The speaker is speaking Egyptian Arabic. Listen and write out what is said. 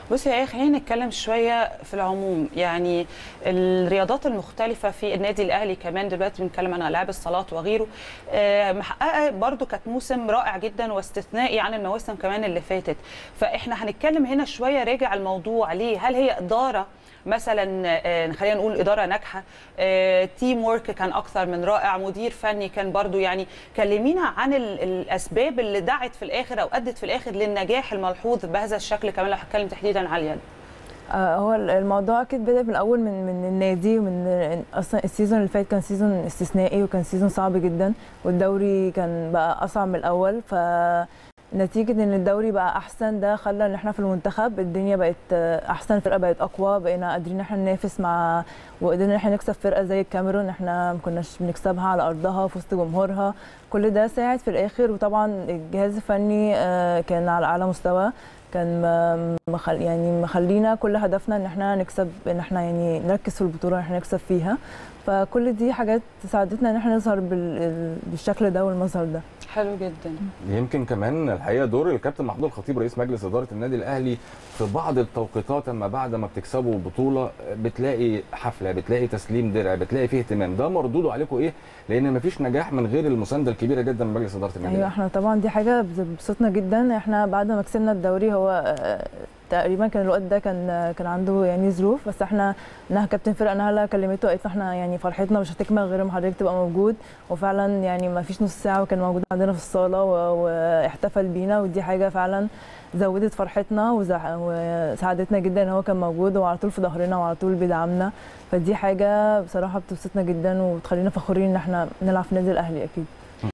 بصي يا خلينا نتكلم شويه في العموم يعني الرياضات المختلفه في النادي الاهلي كمان دلوقتي بنتكلم عن العاب الصالات وغيره آه، محققه برضو كانت موسم رائع جدا واستثنائي عن المواسم كمان اللي فاتت فاحنا هنتكلم هنا شويه راجع الموضوع ليه هل هي اداره مثلا آه، خلينا نقول اداره ناجحه آه، تيم وورك كان اكثر من رائع مدير فني كان برضو يعني كلمينا عن ال- الاسباب اللي دعت في الاخر او ادت في الاخر للنجاح الملحوظ بهذا الشكل كمان لو هتكلم تحديدا على اليد آه، هو الموضوع اكيد بدا من الاول من من النادي ومن اصلا السيزون اللي فات كان سيزون استثنائي وكان سيزون صعب جدا والدوري كان بقى اصعب من الاول ف نتيجة ان الدوري بقى احسن ده خلى ان احنا في المنتخب الدنيا بقت آه، احسن الفرقة بقت اقوى بقينا قادرين ان احنا ننافس مع وقدرنا ان احنا نكسب فرقة زي الكاميرون احنا ما كناش بنكسبها على ارضها في وسط جمهورها كل ده ساعد في الاخر وطبعا الجهاز الفني آه، كان على اعلى مستوى كان م- مخل يعني مخلينا كل هدفنا ان احنا نكسب ان احنا يعني نركز في البطوله ان احنا نكسب فيها فكل دي حاجات ساعدتنا ان احنا نظهر بال- بالشكل ده والمظهر ده حلو جدا يمكن كمان الحقيقه دور الكابتن محمود الخطيب رئيس مجلس اداره النادي الاهلي في بعض التوقيتات اما بعد ما بتكسبوا بطوله بتلاقي حفله بتلاقي تسليم درع بتلاقي فيه اهتمام ده مردوده عليكم ايه لان مفيش نجاح من غير المسانده الكبيره جدا من مجلس اداره النادي ايوه الأهلي. احنا طبعا دي حاجه بتبسطنا جدا احنا بعد ما كسبنا الدوري هو آه، تقريبا كان الوقت ده كان كان عنده يعني ظروف بس احنا انها كابتن فرقه نهله كلمته قالت له احنا يعني فرحتنا مش هتكمل غير ما حضرتك تبقى موجود وفعلا يعني ما فيش نص ساعه وكان موجود عندنا في الصاله و- واحتفل بينا ودي حاجه فعلا زودت فرحتنا وزع- وساعدتنا جدا ان هو كان موجود وعلى طول في ظهرنا وعلى طول بيدعمنا فدي حاجه بصراحه بتبسطنا جدا وبتخلينا فخورين ان احنا نلعب في النادي الاهلي اكيد